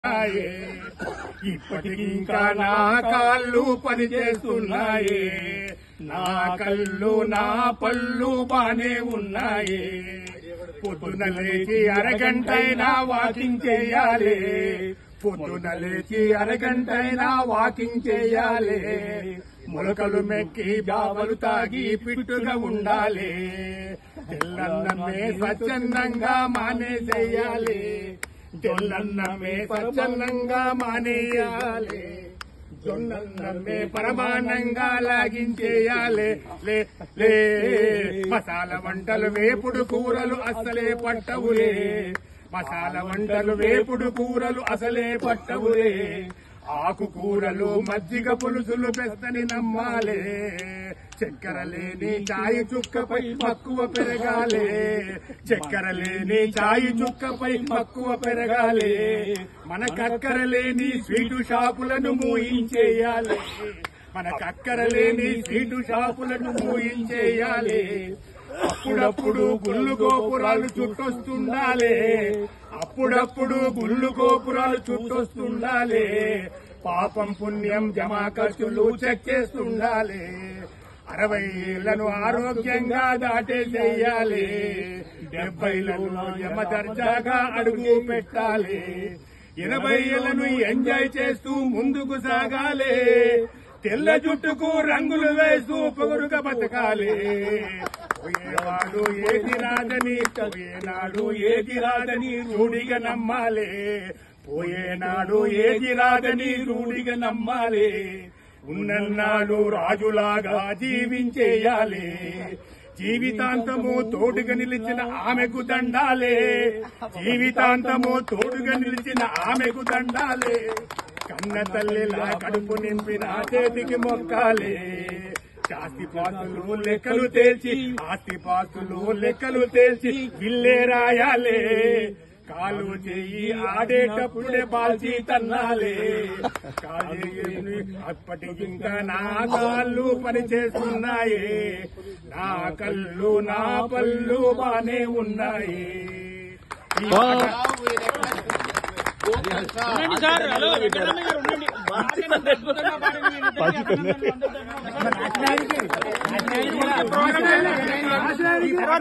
ఉన్నాయే ఇప్పటికి ఇంకా నా కాళ్ళు పనిచేస్తున్నాయే నా కళ్ళు నా పళ్ళు బానే ఉన్నాయే పొద్దున లేచి అరగంటైనా వాకింగ్ చేయాలి పొద్దున లేచి అరగంటైనా వాకింగ్ చేయాలి మొలకలు మెక్కి బాబలు తాగి పిట్టుగా ఉండాలి తెల్లన్నమే స్వచ్ఛందంగా మానేసేయాలి తెల్లన్నమే స్వచ్ఛందంగా మానేయాలి జొన్నన్నమే పరమానంగా లాగించేయాలి లే లే మసాలా వంటలు వేపుడు కూరలు అసలే పట్టవులే మసాలా వంటలు వేపుడు కూరలు అసలే పట్టవులే ఆకుకూరలు మజ్జిగ పులుసులు పెస్తని నమ్మాలే చక్కెర లేని చాయి చుక్కపై మక్కువ పెరగాలే చక్కెర లేని చాయి చుక్కపై మక్కువ పెరగాలే మన కక్కర లేని స్వీటు షాపులను మూయించేయాలి మన కక్కర లేని స్వీటు షాపులను మూయించేయాలి అప్పుడప్పుడు గుళ్ళు గోపురాలు చుట్టొస్తుండాలే అప్పుడప్పుడు గుళ్ళు గోపురాలు చుట్టొస్తుండాలే పాపం పుణ్యం జమా ఖర్చులు చెక్ చేస్తుండాలి అరవై ఏళ్లను ఆరోగ్యంగా దాటేసేయాలి డెబ్బైలను యమ దర్జాగా అడుగు పెట్టాలి ఎనభై ఏళ్లను ఎంజాయ్ చేస్తూ ముందుకు సాగాలి తెల్ల జుట్టుకు రంగులు వేస్తూ పొగరుగా బతకాలి పోయేవాడు ఏది రాదని పోయేనాడు ఏది రాదని రూఢిగా నమ్మాలి పోయేనాడు ఏది రాదని రూఢిగా నమ్మాలి ఉన్నన్నాడు రాజులాగా జీవించేయాలి జీవితాంతము తోడుగా నిలిచిన ఆమెకు దండాలే జీవితాంతము తోడుగా నిలిచిన ఆమెకు దండాలే కన్న తల్లిలా కడుపు నింపిన చేతికి మొక్కాలే ఆస్తి పాస్తులు లెక్కలు తేల్చి ఆస్తి పాస్తులు లెక్కలు తేల్చి విల్లే రాయాలే కాలు చెయ్యి ఆడేటప్పుడే బాల్చి తన్నాలే కాలు చెయ్యి అప్పటికి ఇంకా నా కాళ్ళు పనిచేస్తున్నాయే నా కళ్ళు నా పళ్ళు బానే ఉన్నాయి ఈ పాట ఉండండి సార్ హలో వెంకటరమణ గారు ఉండండి బాగా అద్భుతంగా పాడింది వీళ్ళిద్దరికీ అభినందనలు అందజేస్తున్నాం. నాశనానికి- నాశనానికి కూడా